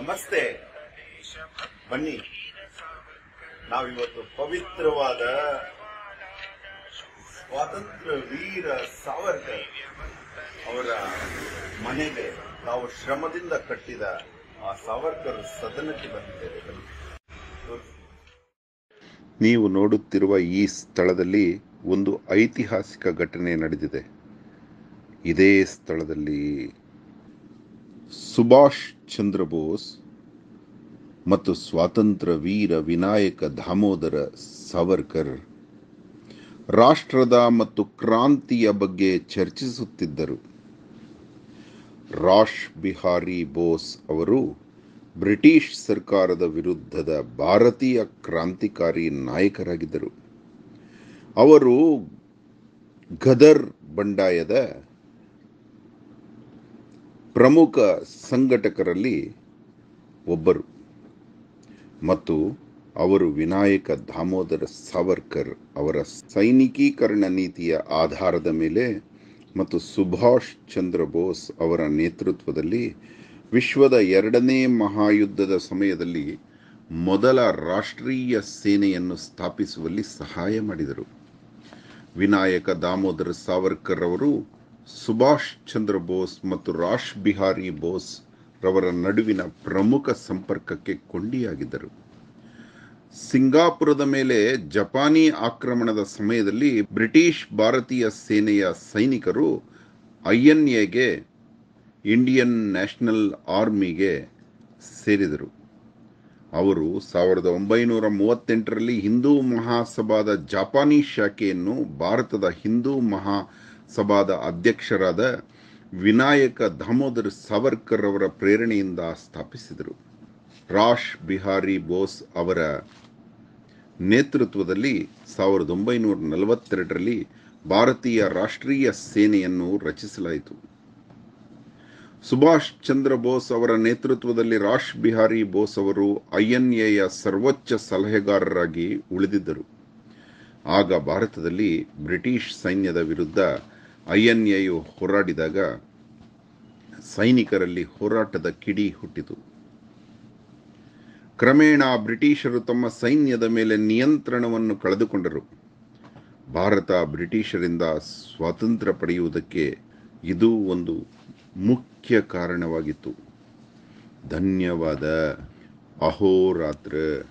ನಮಸ್ತೆ ಬನ್ನಿ ನಾವಿವತ್ತು ಪವಿತ್ರವಾದ ಸ್ವಾತಂತ್ರ್ಯ ವೀರ ಸಾವರ್ಕರ್ ಅವರ ಮನೆಗೆ ನಾವು ಶ್ರಮದಿಂದ ಕಟ್ಟಿದ ಆ ಸಾವರ್ಕರ್ ಸದನಕ್ಕೆ ಬಂದಿದ್ದೇವೆ ಬನ್ನಿ ತೋರಿಸಿ. ನೀವು ನೋಡುತ್ತಿರುವ ಈ ಸ್ಥಳದಲ್ಲಿ ಒಂದು ಐತಿಹಾಸಿಕ ಘಟನೆ ನಡೆದಿದೆ ಇದೇ ಸ್ಥಳದಲ್ಲಿ ಸುಭಾಷ್ ಚಂದ್ರ ಬೋಸ್ ಮತ್ತು ಸ್ವಾತಂತ್ರ್ಯ ವೀರ ವಿನಾಯಕ ದಾಮೋದರ ಸಾವರ್ಕರ್ ರಾಷ್ಟ್ರದ ಮತ್ತು ಕ್ರಾಂತಿಯ ಬಗ್ಗೆ ಚರ್ಚಿಸುತ್ತಿದ್ದರು ರಾಶ್ ಬಿಹಾರಿ ಬೋಸ್ ಅವರು ಬ್ರಿಟಿಷ್ ಸರ್ಕಾರದ ವಿರುದ್ಧದ ಭಾರತೀಯ ಕ್ರಾಂತಿಕಾರಿ ನಾಯಕರಾಗಿದ್ದರು ಅವರು ಗದರ್ ಬಂಡಾಯದ ಪ್ರಮುಖ ಸಂಘಟಕರಲ್ಲಿ ಒಬ್ಬರು ಮತ್ತು ಅವರು ವಿನಾಯಕ ದಾಮೋದರ ಸಾವರ್ಕರ್ ಅವರ ಸೈನಿಕೀಕರಣ ನೀತಿಯ ಆಧಾರದ ಮೇಲೆ ಮತ್ತು ಸುಭಾಷ್ ಚಂದ್ರ ಬೋಸ್ ಅವರ ನೇತೃತ್ವದಲ್ಲಿ ವಿಶ್ವದ ಎರಡನೇ ಮಹಾಯುದ್ಧದ ಸಮಯದಲ್ಲಿ ಮೊದಲ ರಾಷ್ಟ್ರೀಯ ಸೇನೆಯನ್ನು ಸ್ಥಾಪಿಸುವಲ್ಲಿ ಸಹಾಯ ಮಾಡಿದರು ವಿನಾಯಕ ದಾಮೋದರ ಸಾವರ್ಕರ್ ಅವರು ಸುಭಾಷ್ ಚಂದ್ರ ಬೋಸ್ ಮತ್ತು ರಾಶ್ ಬಿಹಾರಿ ಬೋಸ್ ರವರ ನಡುವಿನ ಪ್ರಮುಖ ಸಂಪರ್ಕಕ್ಕೆ ಕೊಂಡಿಯಾಗಿದ್ದರು ಸಿಂಗಾಪುರದ ಮೇಲೆ ಜಪಾನಿ ಆಕ್ರಮಣದ ಸಮಯದಲ್ಲಿ ಬ್ರಿಟಿಷ್ ಭಾರತೀಯ ಸೇನೆಯ ಸೈನಿಕರು ಐಎನ್ಎಗೆ ಇಂಡಿಯನ್ ನ್ಯಾಷನಲ್ ಆರ್ಮಿಗೆ ಸೇರಿದರು ಅವರು ಸಾವಿರದ ಒಂಬೈನೂರ ಮೂವತ್ತೆಂಟರಲ್ಲಿ ಹಿಂದೂ ಮಹಾಸಭಾದ ಜಾಪಾನಿ ಶಾಖೆಯನ್ನು ಭಾರತದ ಹಿಂದೂ ಮಹಾಸಭಾದ ಅಧ್ಯಕ್ಷರಾದ ವಿನಾಯಕ ದಾಮೋದರ್ ಸಾವರ್ಕರ್ ಅವರ ಪ್ರೇರಣೆಯಿಂದ ಸ್ಥಾಪಿಸಿದರು ರಾಶ್ ಬಿಹಾರಿ ಬೋಸ್ ಅವರ ನೇತೃತ್ವದಲ್ಲಿ ಸಾವಿರದ ಒಂಬೈನೂರ ನಲವತ್ತೆರಡರಲ್ಲಿ ಭಾರತೀಯ ರಾಷ್ಟ್ರೀಯ ಸೇನೆಯನ್ನು ರಚಿಸಲಾಯಿತು ಸುಭಾಷ್ ಚಂದ್ರ ಬೋಸ್ ಅವರ ನೇತೃತ್ವದಲ್ಲಿ ರಾಶ್ ಬಿಹಾರಿ ಬೋಸ್ ಅವರು ಐಎನ್ಎಯ ಸರ್ವೋಚ್ಚ ಸಲಹೆಗಾರರಾಗಿ ಉಳಿದಿದ್ದರು ಆಗ ಭಾರತದಲ್ಲಿ ಬ್ರಿಟಿಷ್ ಸೈನ್ಯದ ವಿರುದ್ಧ ಐಎನ್ಎಯು ಹೋರಾಡಿದಾಗ ಸೈನಿಕರಲ್ಲಿ ಹೋರಾಟದ ಕಿಡಿ ಹುಟ್ಟಿತು ಕ್ರಮೇಣ ಬ್ರಿಟಿಷರು ತಮ್ಮ ಸೈನ್ಯದ ಮೇಲೆ ನಿಯಂತ್ರಣವನ್ನು ಕಳೆದುಕೊಂಡರು ಭಾರತ ಬ್ರಿಟಿಷರಿಂದ ಸ್ವಾತಂತ್ರ್ಯ ಪಡೆಯುವುದಕ್ಕೆ ಇದು ಒಂದು ಮುಖ್ಯ ಕಾರಣವಾಗಿತ್ತು ಧನ್ಯವಾದ ಅಹೋರಾತ್ರ